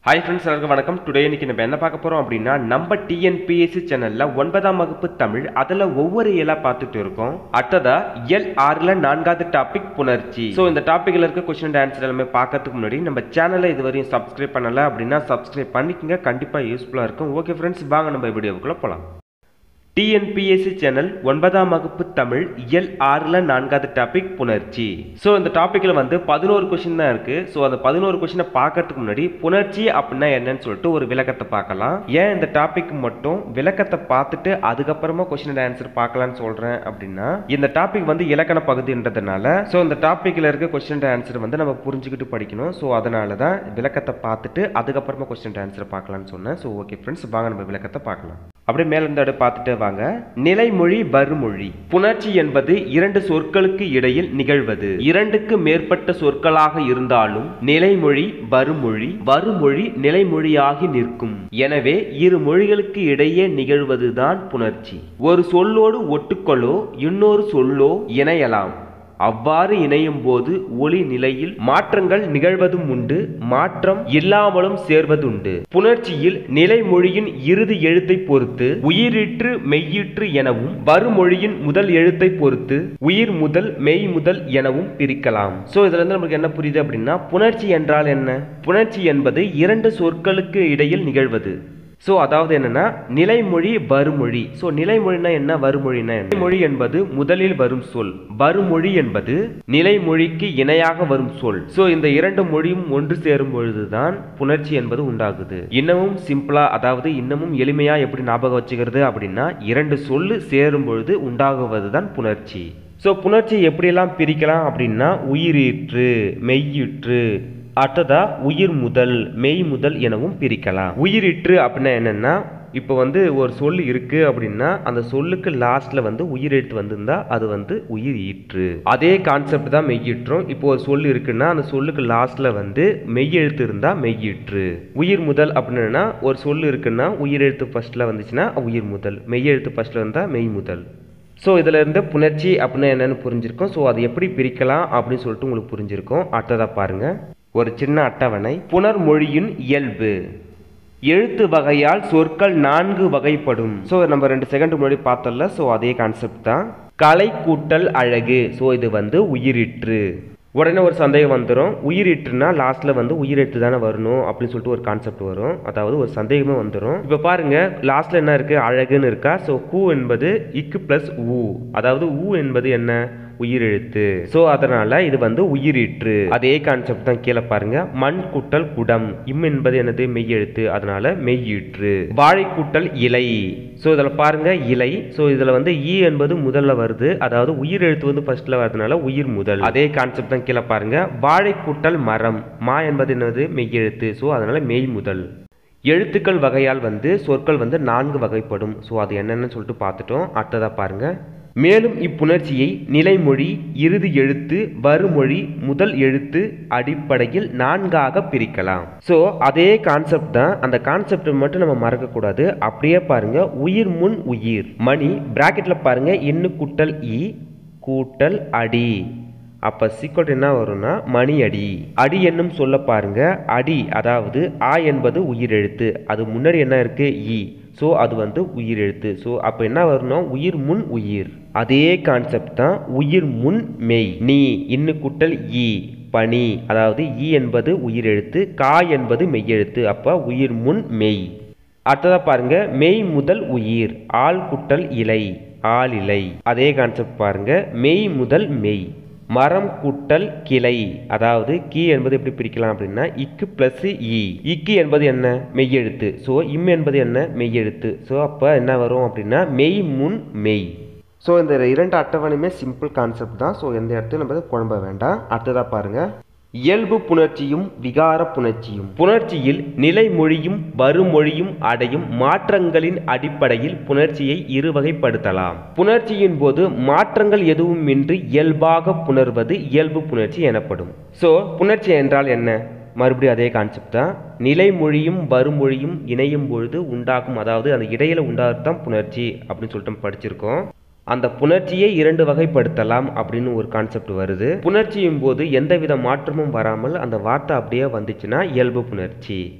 hi friends எல்லாருக்கும் வணக்கம் today இன்னைக்கு நம்ம என்ன பார்க்க போறோம் அப்படின்னா நம்ம டிஎன்பிஎஸ்சி சேனல்ல ஒன்பதாம் வகுப்பு தமிழ் அதுல ஒவ்வொரு இயலா பார்த்துட்டு இருக்கோம் அடுத்ததா இயல் ஆறுல நான்காவது டாபிக் புணர்ச்சி ஸோ இந்த டாபிக்ல இருக்க கொஸ்டின் அண்ட் ஆன்சர் எல்லாமே பார்க்கறதுக்கு முன்னாடி நம்ம சேனலை இதுவரையும் சப்ஸ்கிரைப் பண்ணல அப்படின்னா சப்ஸ்கிரைப் பண்ணிக்கங்க கண்டிப்பா யூஸ்ஃபுல்லா இருக்கும் ஓகே ஃப்ரெண்ட்ஸ் வாங்க நம்ம வீடியோவுக்குள்ள போலாம் டிஎன்பிஎஸ்சி சேனல் ஒன்பதாம் வகுப்பு தமிழ் இயல் ஆறுல நான்காவது டாபிக் புணர்ச்சி ஸோ இந்த டாபிக்ல வந்து பதினோரு கொஸ்டின் தான் இருக்கு ஸோ அந்த பதினோரு கொஸ்டினை பார்க்கறதுக்கு முன்னாடி புணர்ச்சி அப்படின்னா என்னன்னு சொல்லிட்டு ஒரு விளக்கத்தை பார்க்கலாம் ஏன் இந்த டாபிக் மட்டும் விளக்கத்தை பார்த்துட்டு அதுக்கப்புறமா கொஸ்டின் ஆன்சர் பார்க்கலாம்னு சொல்றேன் அப்படின்னா இந்த டாபிக் வந்து இலக்கண பகுதின்றதுனால ஸோ இந்த டாபிக்ல இருக்க கொஸ்டின் ஆன்சர் வந்து நம்ம புரிஞ்சுக்கிட்டு படிக்கணும் ஸோ அதனால தான் விளக்கத்தை பார்த்துட்டு அதுக்கப்புறமா கொஸ்டின் ஆன்சர் பார்க்கலாம்னு சொன்னேன் ஸோ ஓகே ஃப்ரெண்ட்ஸ் வாங்க நம்ம விளக்கத்தை பார்க்கலாம் அப்படியே மேல இருந்து அப்படியே பார்த்துட்டே வாங்க நிலைமொழி வருமொழி புணர்ச்சி என்பது இரண்டு சொற்களுக்கு இடையில் நிகழ்வது இரண்டுக்கு மேற்பட்ட சொற்களாக இருந்தாலும் நிலைமொழி வருமொழி வருமொழி நிலைமொழியாகி நிற்கும் எனவே இரு மொழிகளுக்கு இடையே நிகழ்வதுதான் புணர்ச்சி ஒரு சொல்லோடு ஒட்டுக்களோ இன்னொரு சொல்லோ இணையலாம் அவ்வாறு இணையும் போது ஒளி நிலையில் மாற்றங்கள் நிகழ்வதும் உண்டு மாற்றம் இல்லாமலும் சேர்வதுண்டு புணர்ச்சியில் நிலைமொழியின் இறுதி எழுத்தை பொறுத்து உயிரிற்று மெய்யிற்று எனவும் வருமொழியின் முதல் எழுத்தை பொறுத்து உயிர் முதல் மெய் முதல் எனவும் பிரிக்கலாம் சோ இதுல இருந்து நமக்கு என்ன புரியுது அப்படின்னா புணர்ச்சி என்றால் என்ன புணர்ச்சி என்பது இரண்டு சொற்களுக்கு இடையில் நிகழ்வது ஸோ அதாவது என்னன்னா நிலைமொழி வருமொழி ஸோ நிலைமொழினா என்ன வருமொழினா என்ன நிலைமொழி என்பது முதலில் வரும் சொல் வருமொழி என்பது நிலைமொழிக்கு இணையாக வரும் சொல் ஸோ இந்த இரண்டு மொழியும் ஒன்று சேரும் பொழுதுதான் புணர்ச்சி என்பது உண்டாகுது இன்னமும் சிம்பிளா அதாவது இன்னமும் எளிமையா எப்படி ஞாபகம் வச்சுக்கிறது அப்படின்னா இரண்டு சொல்லு சேரும் பொழுது உண்டாகுவதுதான் புணர்ச்சி ஸோ புணர்ச்சி எப்படியெல்லாம் பிரிக்கலாம் அப்படின்னா உயிரீற்று மெய்யிற்று அடுத்ததா உயிர் முதல் மெய் முதல் எனவும் பிரிக்கலாம் உயிரிற்று அப்படின்னா என்னன்னா இப்போ வந்து ஒரு சொல் இருக்கு அப்படின்னா அந்த சொல்லுக்கு லாஸ்ட்ல வந்து உயிர் எழுத்து வந்திருந்தா அது வந்து உயிர் ஈற்று அதே கான்செப்ட் தான் மெய்யிற்றும் இப்போ ஒரு சொல் இருக்குன்னா அந்த சொல்லுக்கு லாஸ்ட்ல வந்து மெய் எழுத்து இருந்தா மெய்யிற்று உயிர் முதல் அப்படின்னா ஒரு சொல் இருக்குன்னா உயிர் எழுத்து ஃபர்ஸ்ட்ல வந்துச்சுன்னா உயிர் முதல் மெய் எழுத்து ஃபர்ஸ்ட்ல வந்தா மெய் முதல் ஸோ இதில் இருந்து புணர்ச்சி அப்படின்னா என்னன்னு புரிஞ்சிருக்கும் ஸோ அதை எப்படி பிரிக்கலாம் அப்படின்னு சொல்லிட்டு உங்களுக்கு புரிஞ்சிருக்கும் அடுத்ததாக பாருங்க ஒரு சின்ன அட்டவணை புணர்மொழியின் இயல்பு எழுத்து வகையால் சொற்கள் நான்கு வகைப்படும் ஸோ நம்ம ரெண்டு செகண்ட் முன்னாடி பார்த்தோம்ல ஸோ அதே கான்செப்ட் தான் கலை கூட்டல் அழகு ஸோ இது வந்து உயிரிற்று உடனே ஒரு சந்தேகம் வந்துடும் உயிரிட்டுனா லாஸ்ட்ல வந்து உயிரெழுத்து தானே வரணும் அப்படின்னு சொல்லிட்டு ஒரு கான்செப்ட் வரும் அதாவது ஒரு சந்தேகமே வந்துடும் இப்போ பாருங்க லாஸ்ட்ல என்ன இருக்கு அழகுன்னு இருக்கா ஸோ கூ என்பது இக்கு பிளஸ் ஊ அதாவது ஊ என்பது என்ன உயிரெழுத்து ஸோ அதனால இது வந்து உயிரிற்று அதே கான்செப்ட் தான் கீழே பாருங்க மண் கூட்டல் குடம் இம் என்பது என்னது மெய்யெழுத்து அதனால மெய்யீற்று வாழை கூட்டல் இலை ஸோ இதில் பாருங்க இலை ஸோ இதில் வந்து ஈ என்பது முதல்ல வருது அதாவது உயிரெழுத்து வந்து ஃபர்ஸ்ட்ல வரதுனால உயிர் முதல் அதே கான்செப்ட் தான் கீழே பாருங்க வாழை கூட்டல் மரம் மா என்பது என்னது மெய்யெழுத்து ஸோ அதனால மெய் முதல் எழுத்துக்கள் வகையால் வந்து சொற்கள் வந்து நான்கு வகைப்படும் ஸோ அது என்னென்னு சொல்லிட்டு பார்த்துட்டோம் அடுத்ததாக பாருங்க மேலும் இப்புணர்ச்சியை நிலைமொழி இறுதி எழுத்து வருமொழி முதல் எழுத்து அடிப்படையில் நான்காக பிரிக்கலாம் ஸோ அதே கான்செப்ட் தான் அந்த கான்செப்ட் மட்டும் நம்ம மறக்கக்கூடாது அப்படியே பாருங்க உயிர் முன் உயிர் மணி பிராக்கெட்ல பாருங்க எண்ணு கூட்டல் இ கூட்டல் அடி அப்போ சீக்வல் என்ன வரும்னா மணி அடி அடி என்னும் சொல்ல பாருங்க அடி அதாவது ஆ என்பது உயிரெழுத்து அது முன்னாடி என்ன இருக்கு இ ஸோ அது வந்து உயிரெழுத்து ஸோ அப்போ என்ன வரும்னா உயிர் முன் உயிர் அதே கான்செப்ட் தான் உயிர் முன் மெய் நீ இன்னு குட்டல் ஈ பனி அதாவது ஈ என்பது உயிரெழுத்து கா என்பது மெய்யெழுத்து அப்போ உயிர் முன் மெய் அடுத்ததாக பாருங்க மெய் முதல் உயிர் ஆள் குட்டல் இலை ஆள் இலை அதே கான்செப்ட் பாருங்க மெய் முதல் மெய் மரம் கூட்டல் கிளை அதாவது கீ என்பது எப்படி பிரிக்கலாம் அப்படின்னா இக்கு பிளஸ் இ இக்கு என்பது என்ன மெய்யெழுத்து ஸோ இம் என்பது என்ன மெய்யெழுத்து ஸோ அப்போ என்ன வரும் அப்படின்னா மெய் முன் மெய் ஸோ இந்த இரண்டு அட்டவணையுமே சிம்பிள் கான்செப்ட் தான் ஸோ எந்த இடத்துல நம்ம குழம்ப வேண்டாம் அடுத்ததாக பாருங்க இயல்பு புணர்ச்சியும் விகார புணர்ச்சியும் புணர்ச்சியில் நிலைமொழியும் வருமொழியும் அடையும் மாற்றங்களின் அடிப்படையில் புணர்ச்சியை இருவகைப்படுத்தலாம் புணர்ச்சியின் போது மாற்றங்கள் எதுவும் இன்றி இயல்பாக புணர்வது இயல்பு புணர்ச்சி எனப்படும் ஸோ புணர்ச்சி என்றால் என்ன மறுபடியும் அதே கான்செப்ட் தான் நிலைமொழியும் வருமொழியும் இணையும் பொழுது உண்டாகும் அதாவது அந்த இடையில உண்டாகிறது தான் புணர்ச்சி அப்படின்னு சொல்லிட்டு நம்ம படிச்சிருக்கோம் அந்த புணர்ச்சியை இரண்டு வகைப்படுத்தலாம் அப்படின்னு ஒரு கான்செப்ட் வருது புணர்ச்சியும் போது எந்தவித மாற்றமும் வராமல் அந்த வார்த்தை அப்படியே வந்துச்சுன்னா இயல்பு புணர்ச்சி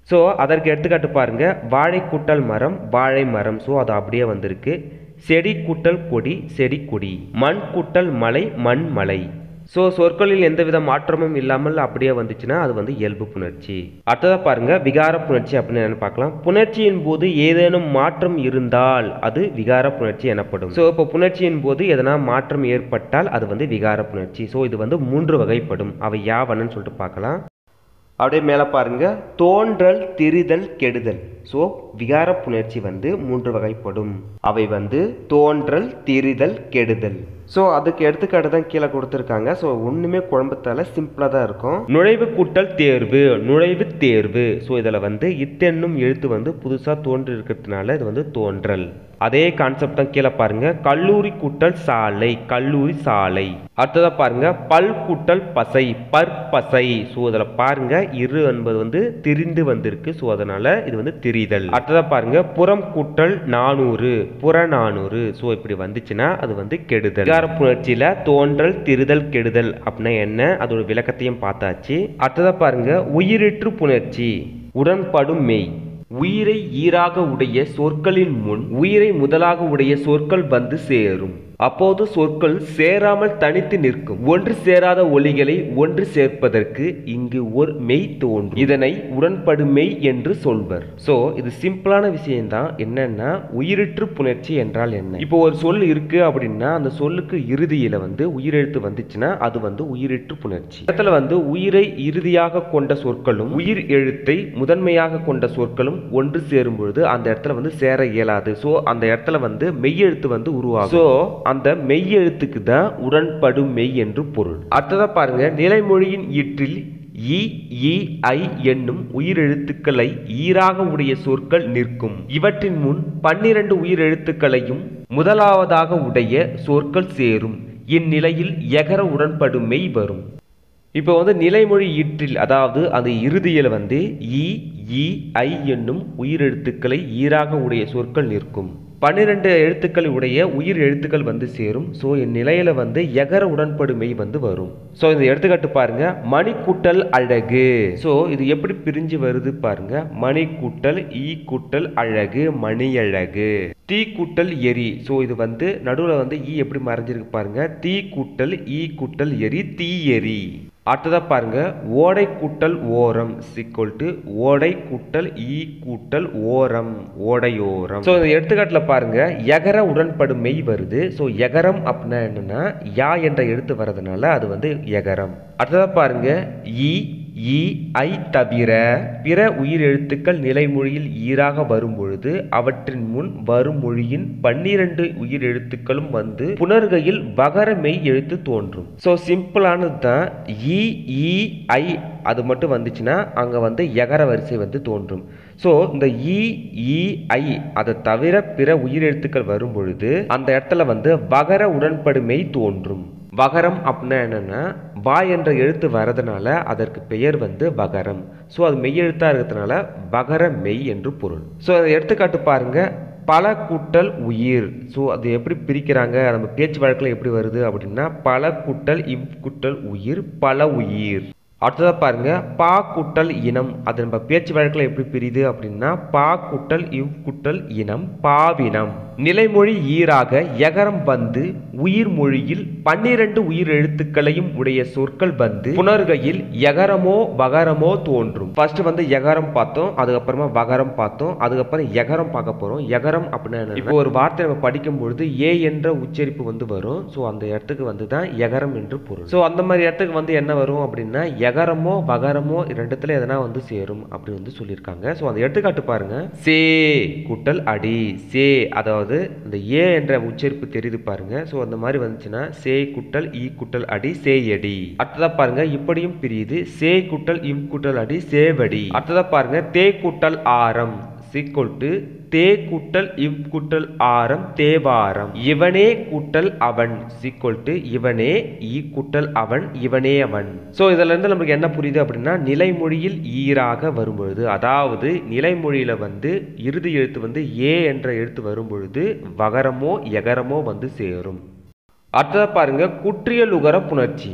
ஸோ அதற்கு எடுத்துக்காட்டு பாருங்க வாழை கூட்டல் மரம் வாழை மரம் ஸோ அது அப்படியே வந்திருக்கு செடி கூட்டல் கொடி செடி கொடி மண் கூட்டல் மலை மண் மலை ஸோ சொற்களில் எந்தவித மாற்றமும் இல்லாமல் அப்படியே வந்துச்சுன்னா அது வந்து இயல்பு புணர்ச்சி அடுத்ததாக பாருங்க விகார புணர்ச்சி அப்படின்னு என்னன்னு பார்க்கலாம் புணர்ச்சியின் போது ஏதேனும் மாற்றம் இருந்தால் அது விகார புணர்ச்சி எனப்படும் ஸோ இப்போ புணர்ச்சியின் போது எதனா மாற்றம் ஏற்பட்டால் அது வந்து விகார புணர்ச்சி ஸோ இது வந்து மூன்று வகைப்படும் அவை யாவன்னு சொல்லிட்டு பார்க்கலாம் அப்படியே மேலே பாருங்க தோன்றல் திரிதல் கெடுதல் ஸோ விகார புணர்ச்சி வந்து மூன்று வகைப்படும் அவை வந்து தோன்றல் திரிதல் கெடுதல் ஸோ அதுக்கு எடுத்துக்காட்டு தான் கீழே கொடுத்துருக்காங்க ஸோ ஒன்றுமே குழம்பத்தால சிம்பிளாக தான் இருக்கும் நுழைவு கூட்டல் தேர்வு நுழைவு தேர்வு ஸோ இதில் வந்து இத்தென்னும் எழுத்து வந்து புதுசாக தோன்றி இருக்கிறதுனால இது வந்து தோன்றல் அதே கான்செப்ட் தான் கீழே பாருங்க கல்லூரி கூட்டல் சாலை கல்லூரி சாலை அடுத்ததா பாருங்க பல் கூட்டல் பசை பற்பசை ஸோ இதில் பாருங்க இரு என்பது வந்து திரிந்து வந்திருக்கு ஸோ அதனால இது வந்து திரிதல் அடுத்ததா பாருங்க புறம் கூட்டல் நானூறு புறநானூறு ஸோ இப்படி வந்துச்சுன்னா அது வந்து கெடுதல் விகார புணர்ச்சியில தோன்றல் திரிதல் கெடுதல் அப்படின்னா என்ன அதோட விளக்கத்தையும் பார்த்தாச்சு அடுத்ததா பாருங்க உயிரிற்று புணர்ச்சி உடன்படும் மெய் உயிரை ஈராக உடைய சொற்களின் முன் உயிரை முதலாக உடைய சொற்கள் வந்து சேரும் அப்போது சொற்கள் சேராமல் தனித்து நிற்கும் ஒன்று சேராத ஒலிகளை ஒன்று சேர்ப்பதற்கு இங்கு ஒரு மெய் தோன்றும் இதனை உடன்படு மெய் என்று சொல்வர் சோ இது சிம்பிளான விஷயம்தான் என்னன்னா உயிரிற்று புணர்ச்சி என்றால் என்ன இப்போ ஒரு சொல் இருக்கு அப்படின்னா அந்த சொல்லுக்கு இறுதியில வந்து உயிரெழுத்து வந்துச்சுன்னா அது வந்து உயிரிற்று புணர்ச்சி இடத்துல வந்து உயிரை இறுதியாக கொண்ட சொற்களும் உயிர் எழுத்தை முதன்மையாக கொண்ட சொற்களும் ஒன்று சேரும் பொழுது அந்த இடத்துல வந்து சேர இயலாது சோ அந்த இடத்துல வந்து மெய்யெழுத்து வந்து உருவாகும் சோ அந்த மெய்யெழுத்துக்கு தான் உடன்படும் மெய் என்று பொருள் அடுத்ததா பாருங்க நிலைமொழியின் ஈற்றில் இ இ ஐ என்னும் உயிரெழுத்துக்களை ஈராக உடைய சொற்கள் நிற்கும் இவற்றின் முன் பன்னிரண்டு உயிரெழுத்துக்களையும் முதலாவதாக உடைய சொற்கள் சேரும் இந்நிலையில் எகர உடன்படும் மெய் வரும் இப்போ வந்து நிலைமொழி ஈற்றில் அதாவது அது இறுதியில் வந்து இ இ ஐ என்னும் உயிரெழுத்துக்களை ஈராக உடைய சொற்கள் நிற்கும் பன்னிரெண்டு எழுத்துக்கள் உடைய உயிர் எழுத்துக்கள் வந்து சேரும் ஸோ இந்நிலையில வந்து எகர உடன்படுமை வந்து வரும் ஸோ இந்த எடுத்துக்காட்டு பாருங்க மணி கூட்டல் அழகு ஸோ இது எப்படி பிரிஞ்சு வருது பாருங்க மணி கூட்டல் ஈ கூட்டல் அழகு மணி அழகு தீ கூட்டல் எரி ஸோ இது வந்து நடுவில் வந்து ஈ எப்படி மறைஞ்சிருக்கு பாருங்க தீ கூட்டல் ஈ கூட்டல் எரி தீ எரி அடுத்ததா பாருங்க ஓடை கூட்டல் ஓரம் சிக்கல் டு ஓடை கூட்டல் ஈ கூட்டல் ஓரம் ஓடையோரம் ஸோ இந்த எடுத்துக்காட்டில் பாருங்க எகர உடன்படும் மெய் வருது ஸோ எகரம் அப்படின்னா என்னன்னா யா என்ற எழுத்து வர்றதுனால அது வந்து எகரம் அடுத்ததா பாருங்க ஈ ஈ ஐ தவிர பிற உயிர் எழுத்துக்கள் நிலைமொழியில் ஈராக வரும் பொழுது அவற்றின் முன் வரும் மொழியின் பன்னிரண்டு உயிர் எழுத்துக்களும் வந்து புணர்கையில் வகர மெய் எழுத்து தோன்றும் ஸோ சிம்பிளானது தான் இ ஈ ஐ அது மட்டும் வந்துச்சுன்னா அங்கே வந்து எகர வரிசை வந்து தோன்றும் ஸோ இந்த இ இ ஐ அதை தவிர பிற உயிரெழுத்துக்கள் வரும் பொழுது அந்த இடத்துல வந்து வகர உடன்படுமை தோன்றும் வகரம் அப்படின்னா என்னன்னா வா என்ற எழுத்து வரதுனால அதற்கு பெயர் வந்து வகரம் ஸோ அது மெய்யெழுத்தாக இருக்கிறதுனால வகர மெய் என்று பொருள் ஸோ அதை எடுத்துக்காட்டு பாருங்க பல கூட்டல் உயிர் ஸோ அது எப்படி பிரிக்கிறாங்க நம்ம பேச்சு வழக்கில் எப்படி வருது அப்படின்னா பல கூட்டல் இவ் கூட்டல் உயிர் பல உயிர் அடுத்ததாக பாருங்க பா குட்டல் இனம் அது நம்ம பேச்சு வழக்கில் எப்படி பிரியுது அப்படின்னா பா குட்டல் இவ் குட்டல் இனம் பாவினம் நிலைமொழி ஈராக எகரம் வந்து உயிர் மொழியில் பன்னிரண்டு உயிர் எழுத்துக்களையும் உடைய சொற்கள் வந்து புணர்கையில் எகரமோ வகரமோ தோன்றும் ஃபர்ஸ்ட் வந்து எகரம் பார்த்தோம் அதுக்கப்புறமா வகரம் பார்த்தோம் அதுக்கப்புறம் எகரம் பார்க்க போறோம் எகரம் அப்படின்னா என்ன இப்போ ஒரு வார்த்தை நம்ம படிக்கும் பொழுது ஏ என்ற உச்சரிப்பு வந்து வரும் ஸோ அந்த இடத்துக்கு வந்து தான் எகரம் என்று பொருள் ஸோ அந்த மாதிரி இடத்துக்கு வந்து என்ன வரும் அப்படின்னா எகரமோ வகரமோ ரெண்டுத்துல எதனா வந்து சேரும் அப்படி வந்து சொல்லியிருக்காங்க ஸோ அந்த எடுத்துக்காட்டு பாருங்க சே கூட்டல் அடி சே அதாவது இந்த ஏ என்ற உச்சரிப்பு தெரியுது பாருங்க ஸோ அந்த மாதிரி வந்துச்சுன்னா சே குட்டல் ஈ குட்டல் அடி சேயடி அடுத்ததா பாருங்க இப்படியும் பிரியுது சே குட்டல் இவ் குட்டல் அடி சேவடி அடுத்ததா பாருங்க தே குட்டல் ஆரம் சீக்வல் டு தே கூட்டல் இவ் கூட்டல் ஆரம் தேவாரம் இவனே கூட்டல் அவன் சீக்வல் டு இவனே ஈ கூட்டல் அவன் இவனே அவன் ஸோ இதுல இருந்து நமக்கு என்ன புரியுது அப்படின்னா நிலைமொழியில் ஈராக வரும்பொழுது அதாவது நிலைமொழியில வந்து இறுதி எழுத்து வந்து ஏ என்ற எழுத்து வரும்பொழுது வகரமோ எகரமோ வந்து சேரும் அடுத்ததா பாருங்க குற்றியலுகர புணர்ச்சி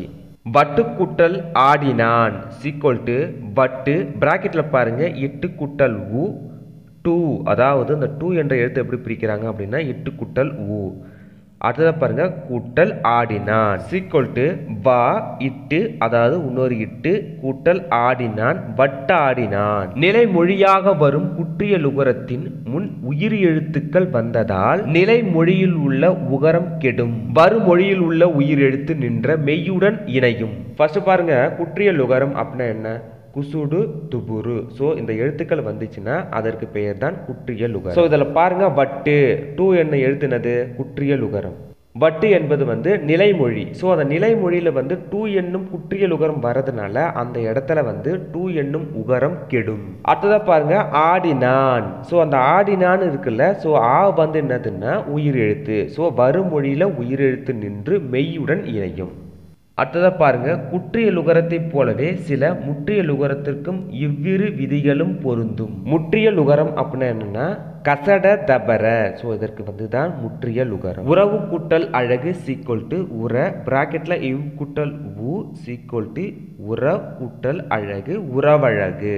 வட்டு கூட்டல் ஆடினான் சீக்வல் டு வட்டு பிராக்கெட்டில் பாருங்க எட்டு கூட்டல் உ டூ அதாவது இந்த டூ என்ற எழுத்து எப்படி பிரிக்கிறாங்க அப்படின்னா எட்டு கூட்டல் உ அடுத்ததாக பாருங்க கூட்டல் ஆடினான் சீக்வல் டு வா இட்டு அதாவது இன்னொரு இட்டு கூட்டல் ஆடினான் வட்டாடினான் நிலைமொழியாக வரும் குற்றிய லுகரத்தின் முன் உயிர் எழுத்துக்கள் வந்ததால் நிலைமொழியில் உள்ள உகரம் கெடும் வருமொழியில் உள்ள உயிர் எழுத்து நின்ற மெய்யுடன் இணையும் ஃபர்ஸ்ட் பாருங்க குற்றிய லுகரம் அப்படின்னா என்ன குசுடு துபுரு ஸோ இந்த எழுத்துக்கள் வந்துச்சுன்னா அதற்கு பெயர் தான் குற்றிய லுகரம் ஸோ இதில் பாருங்க வட்டு டூ என்ன எழுத்துனது குற்றிய லுகரம் வட்டு என்பது வந்து நிலைமொழி ஸோ அந்த நிலைமொழியில் வந்து டூ என்னும் குற்றிய உகரம் வரதுனால அந்த இடத்துல வந்து டூ என்னும் உகரம் கெடும் அடுத்ததாக பாருங்க ஆடினான் ஸோ அந்த ஆடினான் இருக்குல்ல ஸோ ஆ வந்து என்னதுன்னா உயிர் எழுத்து ஸோ வருமொழியில் உயிர் எழுத்து நின்று மெய்யுடன் இணையும் அடுத்ததாக பாருங்க குற்றிய லுகரத்தைப் போலவே சில முற்றிய லுகரத்திற்கும் இவ்விரு விதிகளும் பொருந்தும் முற்றிய லுகரம் அப்படின்னா என்னன்னா கசட தபர ஸோ இதற்கு வந்து தான் முற்றிய லுகரம் உறவு கூட்டல் அழகு சீக்வல் டு உர பிராக்கெட்ல இவ் கூட்டல் உ சீக்வல் டு உற கூட்டல் அழகு உறவழகு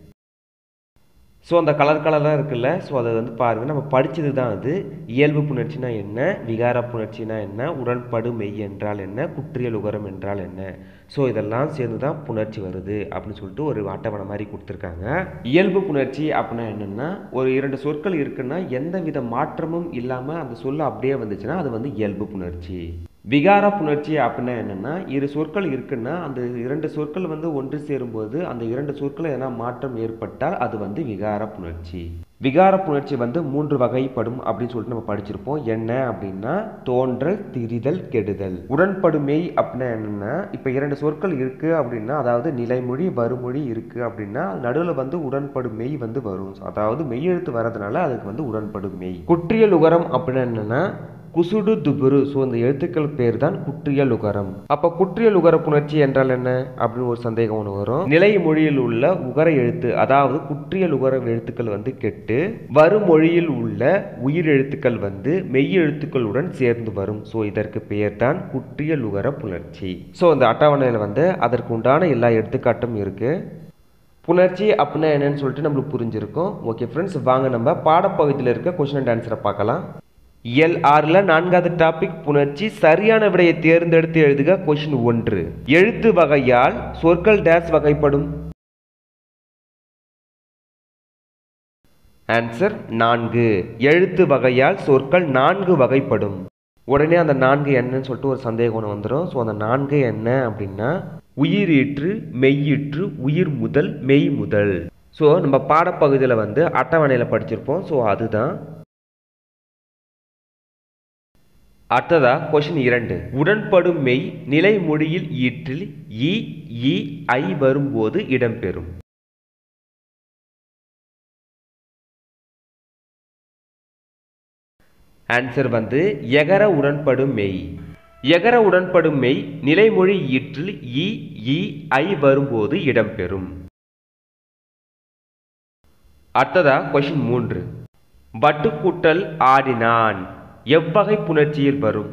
ஸோ அந்த கலர் கலராக இருக்குல்ல ஸோ அதை வந்து பாருங்கள் நம்ம படித்தது தான் அது இயல்பு புணர்ச்சினா என்ன விகார புணர்ச்சினா என்ன உடன்படு மெய் என்றால் என்ன குற்றியல் உகரம் என்றால் என்ன ஸோ இதெல்லாம் சேர்ந்து தான் புணர்ச்சி வருது அப்படின்னு சொல்லிட்டு ஒரு அட்டவணை மாதிரி கொடுத்துருக்காங்க இயல்பு புணர்ச்சி அப்படின்னா என்னென்னா ஒரு இரண்டு சொற்கள் இருக்குன்னா எந்த வித மாற்றமும் இல்லாமல் அந்த சொல்ல அப்படியே வந்துச்சுன்னா அது வந்து இயல்பு புணர்ச்சி விகார புணர்ச்சி அப்படின்னா என்னென்னா இரு சொற்கள் இருக்குன்னா அந்த இரண்டு சொற்கள் வந்து ஒன்று சேரும்போது அந்த இரண்டு சொற்கள் எதனா மாற்றம் ஏற்பட்டால் அது வந்து விகார புணர்ச்சி விகார புணர்ச்சி வந்து மூன்று வகைப்படும் அப்படின்னு சொல்லிட்டு நம்ம படிச்சிருப்போம் என்ன அப்படின்னா தோன்றல் திரிதல் கெடுதல் உடன்படுமை அப்படின்னா என்னன்னா இப்போ இரண்டு சொற்கள் இருக்கு அப்படின்னா அதாவது நிலைமொழி வருமொழி இருக்கு அப்படின்னா நடுவில் வந்து உடன்படும் மெய் வந்து வரும் அதாவது மெய்யெழுத்து வரதுனால அதுக்கு வந்து உடன்படும் மெய் குற்றியல் உகரம் அப்படின்னா என்னன்னா குசுடு துபுரு ஸோ இந்த எழுத்துக்கள் பேர் தான் குற்றியல் உகரம் அப்போ குற்றியல் உகர புணர்ச்சி என்றால் என்ன அப்படின்னு ஒரு சந்தேகம் ஒன்று வரும் நிலை மொழியில் உள்ள உகர எழுத்து அதாவது குற்றியல் உகர எழுத்துக்கள் வந்து கெட்டு வருமொழியில் உள்ள உயிர் எழுத்துக்கள் வந்து மெய் எழுத்துக்களுடன் சேர்ந்து வரும் ஸோ இதற்கு பெயர் தான் குற்றியல் உகர புணர்ச்சி ஸோ இந்த அட்டவணையில் வந்து அதற்கு உண்டான எல்லா எடுத்துக்காட்டும் இருக்கு புணர்ச்சி அப்படின்னா என்னன்னு சொல்லிட்டு நம்மளுக்கு புரிஞ்சிருக்கும் ஓகே ஃப்ரெண்ட்ஸ் வாங்க நம்ம பாடப்பகுதியில் இருக்க கொஸ்டின் அண்ட் ஆன்சரை பார்க்கலாம் இயல் ஆறில் நான்காவது டாபிக் புணர்ச்சி சரியான விடையை தேர்ந்தெடுத்து எழுதுக கொஷின் ஒன்று எழுத்து வகையால் சொற்கள் டேஸ் வகைப்படும் ஆன்சர் நான்கு எழுத்து வகையால் சொற்கள் நான்கு வகைப்படும் உடனே அந்த நான்கு என்னன்னு சொல்லிட்டு ஒரு சந்தேகம் ஒன்று வந்துடும் ஸோ அந்த நான்கு என்ன அப்படின்னா உயிரீற்று மெய்யிற்று உயிர் முதல் மெய் முதல் ஸோ நம்ம பாடப்பகுதியில் வந்து அட்டவணையில் படிச்சிருப்போம் ஸோ அதுதான் அடுத்ததா கொஷின் இரண்டு உடன்படும் மெய் நிலைமொழியில் ஈற்றில் இ இ ஐ வரும்போது இடம்பெறும் ஆன்சர் வந்து எகர உடன்படும் மெய் எகர உடன்படும் மெய் நிலைமொழி ஈற்றில் இ இ ஐ வரும்போது இடம்பெறும் அடுத்ததா கொஷின் மூன்று வட்டுக்கூட்டல் ஆடினான் எவ்வகை புணர்ச்சியில் வரும்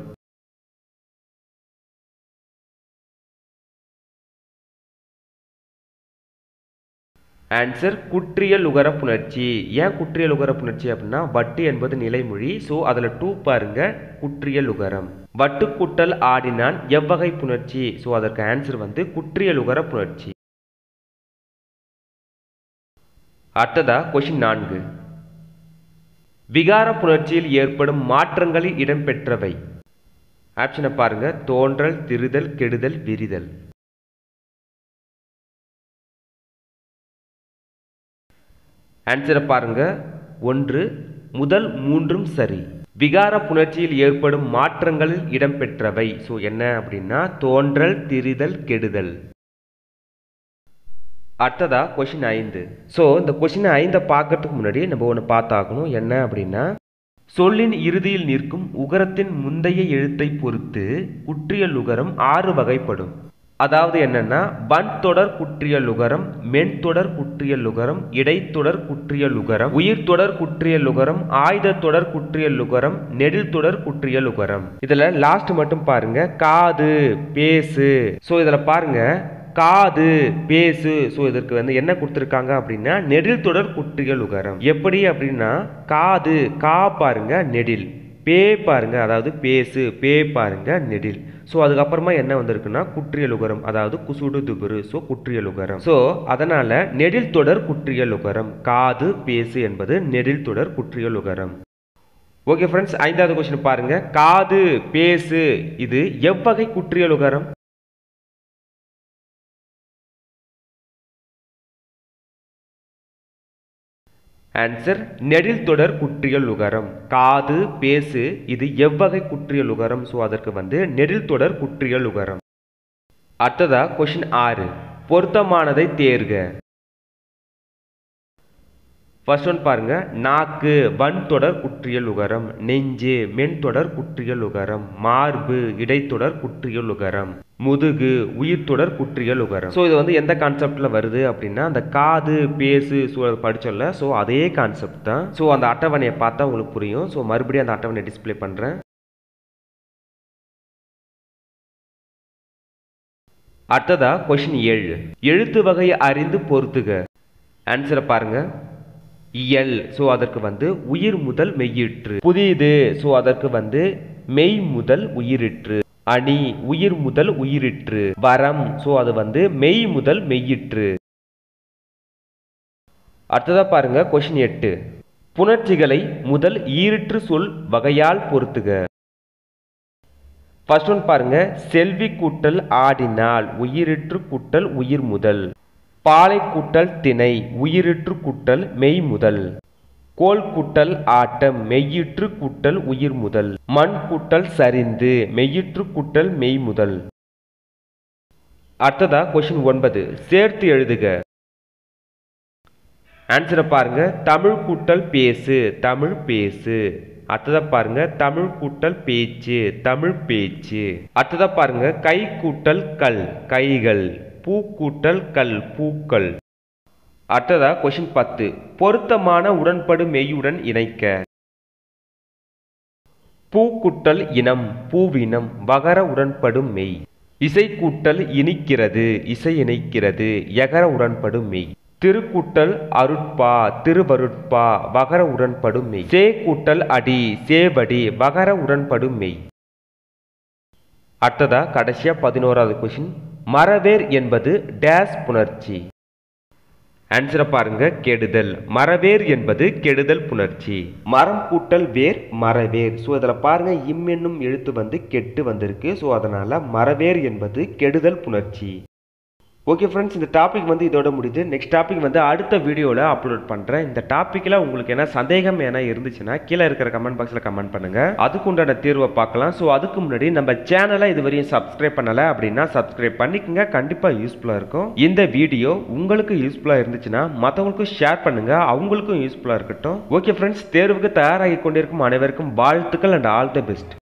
ஆன்சர் குற்றியல் உகர புணர்ச்சி ஏன் குற்றியல் உகர புணர்ச்சி அப்படின்னா வட்டு என்பது நிலைமொழி ஸோ அதில் டூ பாருங்க குற்றியல் உகரம் வட்டு குட்டல் ஆடினான் எவ்வகை புணர்ச்சி ஸோ அதற்கு ஆன்சர் வந்து குற்றியல் உகர புணர்ச்சி அடுத்ததா கொஷின் நான்கு விகார புணர்ச்சியில் ஏற்படும் மாற்றங்களில் இடம்பெற்றவை ஆப்ஷனை பாருங்க தோன்றல் திருதல் கெடுதல் விரிதல் ஆன்சரை பாருங்க ஒன்று முதல் மூன்றும் சரி விகார புணர்ச்சியில் ஏற்படும் மாற்றங்களில் இடம்பெற்றவை ஸோ என்ன அப்படின்னா தோன்றல் திரிதல் கெடுதல் அடுத்ததா கொஷின் ஐந்து ஸோ இந்த கொஷின் ஐந்தை பார்க்கறதுக்கு முன்னாடி நம்ம ஒன்று பார்த்தாகணும் என்ன அப்படின்னா சொல்லின் இறுதியில் நிற்கும் உகரத்தின் முந்தைய எழுத்தை பொறுத்து குற்றியல் உகரம் ஆறு வகைப்படும் அதாவது என்னன்னா வன் தொடர் குற்றியல் உகரம் மென் தொடர் குற்றியல் உகரம் இடைத்தொடர் குற்றியல் உகரம் உயிர் தொடர் குற்றியல் உகரம் ஆயுத தொடர் குற்றியல் உகரம் நெடில் தொடர் குற்றியல் உகரம் இதுல லாஸ்ட் மட்டும் பாருங்க காது பேசு ஸோ இதுல பாருங்க காது பேசு ஸோ இதற்கு வந்து என்ன கொடுத்துருக்காங்க அப்படின்னா நெடில் தொடர் குற்றியல் உகரம் எப்படி அப்படின்னா காது கா பாருங்க நெடில் பே பாருங்க அதாவது பேசு பே பாருங்க நெடில் ஸோ அதுக்கப்புறமா என்ன வந்திருக்குன்னா குற்றியல் உகரம் அதாவது குசுடு துபுரு ஸோ குற்றியல் உகரம் ஸோ அதனால நெடில் தொடர் குற்றியல் உகரம் காது பேசு என்பது நெடில் தொடர் குற்றியல் உகரம் ஓகே ஃப்ரெண்ட்ஸ் ஐந்தாவது கொஸ்டின் பாருங்க காது பேசு இது எவ்வகை குற்றியல் உகரம் ஆன்சர் நெடில் தொடர் குற்றியல் உகரம் காது பேசு இது எவ்வகை குற்றியல் உகரம் ஸோ அதற்கு வந்து நெடில் தொடர் குற்றியல் உகரம் அடுத்ததா கொஷின் ஆறு பொருத்தமானதை தேர்க ஃபர்ஸ்ட் ஒன் பாருங்க நாக்கு வன் தொடர் குற்றியல் உகரம் நெஞ்சு மென் தொடர் குற்றியல் உகரம் மார்பு இடைத்தொடர் குற்றியல் உகரம் முதுகு உயிர் தொடர் குற்றியல் உகரம் ஸோ இது வந்து எந்த கான்செப்ட்ல வருது அப்படின்னா அந்த காது பேசு ஸோ படிச்சோம்ல ஸோ அதே கான்செப்ட் தான் ஸோ அந்த அட்டவணையை பார்த்தா உங்களுக்கு புரியும் ஸோ மறுபடியும் அந்த அட்டவணையை டிஸ்ப்ளே பண்றேன் அடுத்ததா கொஷின் ஏழு எழுத்து வகையை அறிந்து பொறுத்துக ஆன்சரை பாருங்க இயல் ஸோ அதற்கு வந்து உயிர் முதல் மெய்யிற்று புதிது ஸோ அதற்கு வந்து மெய் முதல் உயிரிற்று அணி உயிர் முதல் உயிரிற்று வரம் ஸோ அது வந்து மெய் முதல் மெய்யிற்று அடுத்ததா பாருங்க கொஷின் எட்டு புணர்ச்சிகளை முதல் ஈரிற்று சொல் வகையால் பொறுத்துக ஃபர்ஸ்ட் ஒன் பாருங்க செல்வி கூட்டல் ஆடினால் உயிரிற்று கூட்டல் உயிர் முதல் பாலை கூட்டல் திணை உயிரிற்று கூட்டல் மெய் முதல் கோல் கூட்டல் ஆட்டம் மெய்யிற்று கூட்டல் உயிர் முதல் மண் கூட்டல் சரிந்து மெய்யிற்று கூட்டல் மெய் முதல் அடுத்ததா கொஷின் ஒன்பது சேர்த்து எழுதுக ஆன்சரை பாருங்க தமிழ் கூட்டல் பேசு தமிழ் பேசு அடுத்ததா பாருங்க தமிழ் கூட்டல் பேச்சு தமிழ் பேச்சு அடுத்ததா பாருங்க கை கூட்டல் கல் கைகள் பூ கூட்டல் கல் பூக்கள் அடுத்ததா கொஷின் பத்து பொருத்தமான உடன்படு மெய்யுடன் இணைக்க பூ கூட்டல் இனம் பூவினம் வகர உடன்படும் மெய் இசை கூட்டல் இனிக்கிறது இசை இணைக்கிறது எகர உடன்படும் மெய் திருக்கூட்டல் அருட்பா திருவருட்பா வகர உடன்படும் மெய் சே கூட்டல் அடி சேவடி வகர உடன்படும் மெய் அடுத்ததா கடைசியா பதினோராவது கொஷின் மரவேர் என்பது டேஸ் புணர்ச்சி ஆன்சரை பாருங்க கெடுதல் மரவேர் என்பது கெடுதல் புணர்ச்சி மரம் கூட்டல் வேர் மரவேர் ஸோ இதில் பாருங்க இம் என்னும் எழுத்து வந்து கெட்டு வந்திருக்கு ஸோ அதனால மரவேர் என்பது கெடுதல் புணர்ச்சி ஓகே ஃப்ரெண்ட்ஸ் இந்த டாபிக் வந்து இதோட முடியுது நெக்ஸ்ட் டாபிக் வந்து அடுத்த வீடியோவில் அப்லோட் பண்ணுறேன் இந்த டாப்பிக்கில் உங்களுக்கு என்ன சந்தேகம் என்ன இருந்துச்சுன்னா கீழே இருக்கிற கமெண்ட் பாக்ஸில் கமெண்ட் பண்ணுங்கள் அதுக்கு உண்டான தீர்வை பார்க்கலாம் ஸோ அதுக்கு முன்னாடி நம்ம சேனலை இதுவரையும் சப்ஸ்கிரைப் பண்ணலை அப்படின்னா சப்ஸ்கிரைப் பண்ணிக்கங்க கண்டிப்பாக யூஸ்ஃபுல்லாக இருக்கும் இந்த வீடியோ உங்களுக்கு யூஸ்ஃபுல்லாக இருந்துச்சுன்னா மற்றவங்களுக்கும் ஷேர் பண்ணுங்கள் அவங்களுக்கும் யூஸ்ஃபுல்லாக இருக்கட்டும் ஓகே ஃப்ரெண்ட்ஸ் தேர்வுக்கு தயாராகி கொண்டிருக்கும் அனைவருக்கும் வாழ்த்துக்கள் அண்ட் ஆல் தி பெஸ்ட்